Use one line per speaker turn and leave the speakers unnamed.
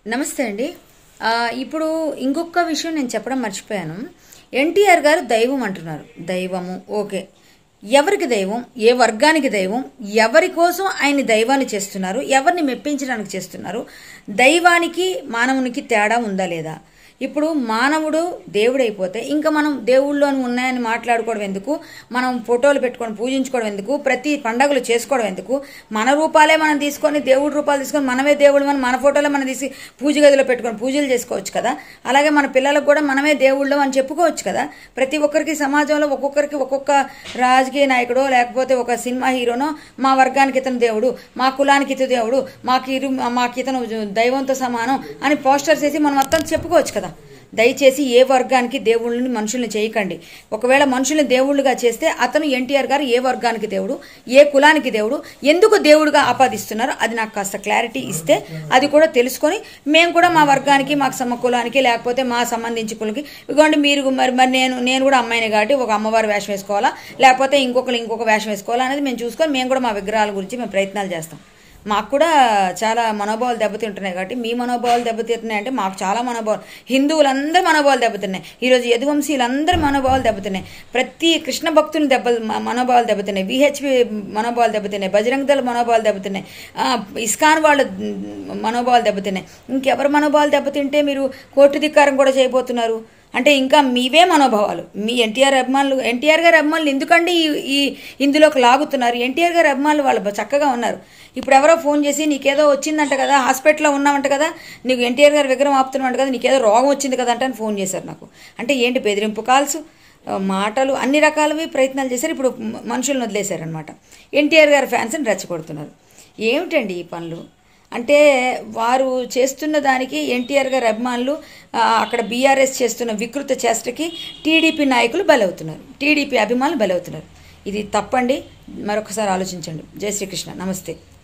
నమస్తే అండి ఆ, ఇప్పుడు ఇంకొక విషయం నేను చెప్పడం మర్చిపోయాను ఎన్టీఆర్ గారు దైవం అంటున్నారు దైవము ఓకే ఎవరికి దైవం ఏ వర్గానికి దైవం ఎవరి కోసం ఆయన దైవాన్ని చేస్తున్నారు ఎవరిని మెప్పించడానికి చేస్తున్నారు దైవానికి మానవునికి తేడా ఉందా లేదా ఇప్పుడు మానవుడు దేవుడైపోతే ఇంకా మనం దేవుళ్ళలోని ఉన్నాయని మాట్లాడుకోవడం ఎందుకు మనం ఫోటోలు పెట్టుకొని పూజించుకోవడం ఎందుకు ప్రతి పండగలు చేసుకోవడం ఎందుకు మన రూపాలే మనం తీసుకొని దేవుడి రూపాలు తీసుకొని మనమే దేవుడు అని మన ఫోటోలే మనం తీసి పూజ గదిలో పెట్టుకొని పూజలు చేసుకోవచ్చు కదా అలాగే మన పిల్లలకు కూడా మనమే దేవుళ్ళు అని చెప్పుకోవచ్చు కదా ప్రతి ఒక్కరికి సమాజంలో ఒక్కొక్కరికి ఒక్కొక్క రాజకీయ నాయకుడో లేకపోతే ఒక సినిమా హీరోనో మా వర్గానికి ఇతను దేవుడు మా కులానికి ఇతను దేవుడు మాకు ఇరు మాకు ఇతను దైవంతో సమానం అని పోస్టర్స్ వేసి మనం మొత్తం చెప్పుకోవచ్చు కదా దయచేసి ఏ వర్గానికి దేవుళ్ళని మనుషుల్ని చేయకండి ఒకవేళ మనుషుల్ని దేవుళ్ళుగా చేస్తే అతను ఎన్టీఆర్ గారు ఏ వర్గానికి దేవుడు ఏ కులానికి దేవుడు ఎందుకు దేవుడుగా ఆపాదిస్తున్నారో అది నాకు కాస్త క్లారిటీ ఇస్తే అది కూడా తెలుసుకొని మేము కూడా మా వర్గానికి మాకు సమ కులానికి లేకపోతే మా సంబంధించి కులకి ఇదిగోండి మీరు మరి మరి నేను నేను కూడా అమ్మాయిని కాబట్టి ఒక అమ్మవారి వేషం వేసుకోవాలా లేకపోతే ఇంకొకరు ఇంకొక వేషం వేసుకోవాలా అనేది మేము చూసుకొని మేము కూడా మా విగ్రహాల గురించి మేము ప్రయత్నాలు చేస్తాం మాకు కూడా చాలా మనోభావాలు దెబ్బతింటున్నాయి కాబట్టి మీ మనోభావాలు దెబ్బతింటున్నాయి అంటే మాకు చాలా మనోభావాలు హిందువులందరూ మనోభావాలు దెబ్బతిన్నాయి ఈరోజు యదువంశీయులందరూ మనోభావాలు దెబ్బతిన్నాయి ప్రతి కృష్ణ భక్తుని దెబ్బ మ- మనోభావాలు దెబ్బతిన్నాయి విహెచ్పి మనోభావాలు దెబ్బతిన్నాయి బజరంగ దళ మనోభావాలు దెబ్బతిన్నాయి ఆ, ఇస్కాన్ వాళ్ళ మ్, మనోభావాలు దెబ్బతిన్నాయి ఇంకెవరి మనోభావాలు దెబ్బతింటే మీరు కోర్టు ధిక్కారం కూడా చేయబోతున్నారు అంటే ఇంకా మీవే మనోభావాలు మీ ఎన్టీఆర్ అభిమానులు ఎన్టీఆర్ గారి అభిమానులు ఎందుకండి ఈ ఈ ఇందులోకి లాగుతున్నారు ఎన్టీఆర్ గారి అభిమానులు వాళ్ళు బ- చక్కగా ఉన్నారు ఇప్పుడు ఎవరో ఫోన్ చేసి నీకేదో వచ్చిందంట కదా హాస్పిటల్లో ఉన్నామంట కదా నీకు ఎన్టీఆర్ గారి విగ్రహం ఆపుతున్నామంట కదా నీకేదో రోగం వచ్చింది కదా అంటే అని ఫోన్ చేశారు నాకు అంటే ఏంటి బెదిరింపు కాల్స్ ఆ, మాటలు అన్ని రకాలవి ప్రయత్నాలు చేశారు ఇప్పుడు మ- మనుషులను వదిలేశారనమాట ఎన్టీఆర్ గారి ఫ్యాన్స్ని రెచ్చగొడుతున్నారు ఏమిటండి ఈ పనులు అంటే వారు చేస్తున్న దానికి ఎన్టీఆర్ గారి అభిమానులు ఆ, అక్కడ బీఆర్ఎస్ చేస్తున్న వికృత చేష్టకి టీడీపీ నాయకులు బలవుతున్నారు టీడీపీ అభిమానులు బలవుతున్నారు ఇది తప్పండి మరొకసారి ఆలోచించండి జై శ్రీకృష్ణ నమస్తే